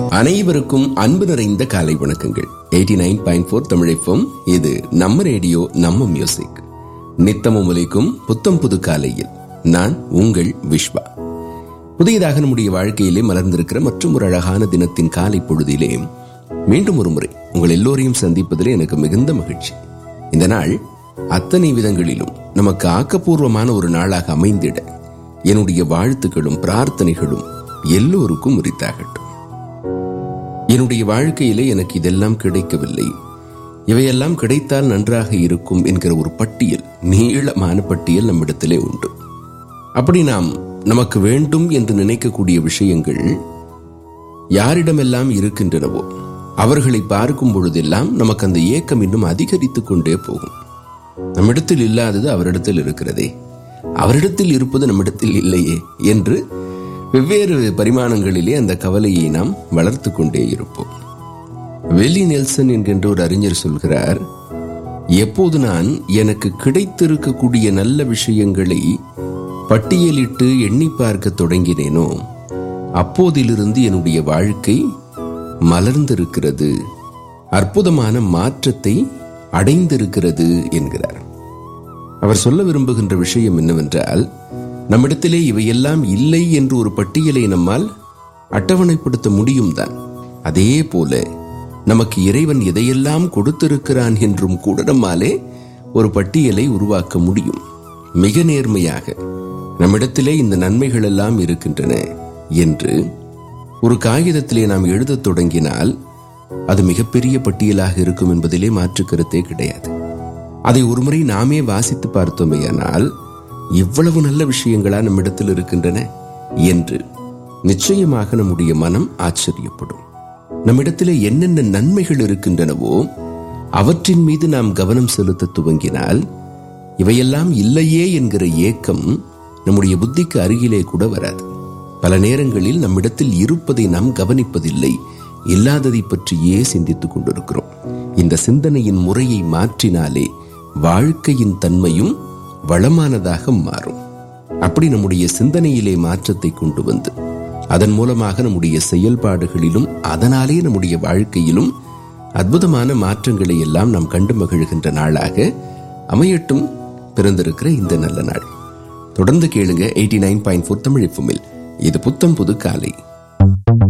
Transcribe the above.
அனைவருக்கும் அன்பு நிறைந்த காலை வணக்கங்கள் எயிட்டி நைன் பாயிண்ட் ஃபோர் தமிழைப்போம் இது நம்ம ரேடியோ நம்ம மியூசிக் நித்தமும் உலைக்கும் புத்தம் புது காலையில் நான் உங்கள் விஸ்வா புதியதாக நம்முடைய வாழ்க்கையிலே மலர்ந்திருக்கிற மற்றும் ஒரு அழகான தினத்தின் காலை பொழுதிலே மீண்டும் ஒரு முறை உங்கள் எல்லோரையும் சந்திப்பதில் எனக்கு மிகுந்த மகிழ்ச்சி இந்த நாள் அத்தனை விதங்களிலும் நமக்கு ஆக்கப்பூர்வமான ஒரு நாளாக அமைந்திட என்னுடைய வாழ்த்துக்களும் பிரார்த்தனைகளும் எல்லோருக்கும் உரித்தாகட்டும் என்னுடைய வாழ்க்கையிலே எனக்கு இதெல்லாம் கிடைக்கவில்லை இவையெல்லாம் கிடைத்தால் நன்றாக இருக்கும் என்கிற ஒரு பட்டியல் நீளமான பட்டியல் நம்மிடத்திலே உண்டு அப்படி நாம் நமக்கு வேண்டும் என்று நினைக்கக்கூடிய விஷயங்கள் யாரிடமெல்லாம் இருக்கின்றனவோ அவர்களை பார்க்கும் பொழுதெல்லாம் நமக்கு அந்த ஏக்கம் இன்னும் அதிகரித்துக் கொண்டே போகும் நம்மிடத்தில் இல்லாதது அவரிடத்தில் இருக்கிறதே அவரிடத்தில் இருப்பது நம்மிடத்தில் இல்லையே என்று வெவ்வேறு பரிமாணங்களிலே அந்த கவலையை நாம் வளர்த்து கொண்டே இருப்போம் வெல்லி நெல்சன் என்கின்ற ஒரு அறிஞர் சொல்கிறார் எப்போது நான் எனக்கு கிடைத்திருக்கக்கூடிய நல்ல விஷயங்களை பட்டியலிட்டு எண்ணி பார்க்க தொடங்கினேனோ அப்போதிலிருந்து என்னுடைய வாழ்க்கை மலர்ந்திருக்கிறது அற்புதமான மாற்றத்தை அடைந்திருக்கிறது என்கிறார் அவர் சொல்ல விரும்புகின்ற விஷயம் என்னவென்றால் நம்மிடத்திலே இவையெல்லாம் இல்லை என்று ஒரு பட்டியலை நம்மால் அட்டவணைப்படுத்த முடியும் தான் அதே போல நமக்கு இறைவன் எதையெல்லாம் கொடுத்திருக்கிறான் என்றும் கூட நம்மாலே ஒரு பட்டியலை உருவாக்க முடியும் மிக நேர்மையாக நம்மிடத்திலே இந்த நன்மைகள் எல்லாம் இருக்கின்றன என்று ஒரு காகிதத்திலே நாம் எழுதத் தொடங்கினால் அது மிகப்பெரிய பட்டியலாக இருக்கும் என்பதிலே மாற்று கருத்தே கிடையாது அதை ஒருமுறை நாமே வாசித்து பார்த்தோமேயானால் இவ்வளவு நல்ல விஷயங்களா நம்மிடத்தில் இருக்கின்றன என்று நிச்சயமாக நம்முடைய மனம் ஆச்சரியப்படும் நம்மிடத்திலே என்னென்ன நன்மைகள் இருக்கின்றனவோ அவற்றின் மீது நாம் கவனம் செலுத்த துவங்கினால் இவையெல்லாம் இல்லையே என்கிற ஏக்கம் நம்முடைய புத்திக்கு அருகிலே கூட வராது பல நேரங்களில் நம்மிடத்தில் இருப்பதை நாம் கவனிப்பதில்லை இல்லாததை பற்றியே சிந்தித்துக் கொண்டிருக்கிறோம் இந்த சிந்தனையின் முறையை மாற்றினாலே வாழ்க்கையின் தன்மையும் வளமானதாக மாறும் அப்படி நம்முடைய சிந்தனையிலே மாற்றத்தை கொண்டு வந்து அதன் மூலமாக நம்முடைய செயல்பாடுகளிலும் அதனாலே நம்முடைய வாழ்க்கையிலும் அற்புதமான மாற்றங்களை எல்லாம் நாம் கண்டு மகிழ்கின்ற நாளாக அமையட்டும் பிறந்திருக்கிற இந்த நல்ல நாள் தொடர்ந்து கேளுங்க eighty nine point four Tamil இது புத்தம் புது காலை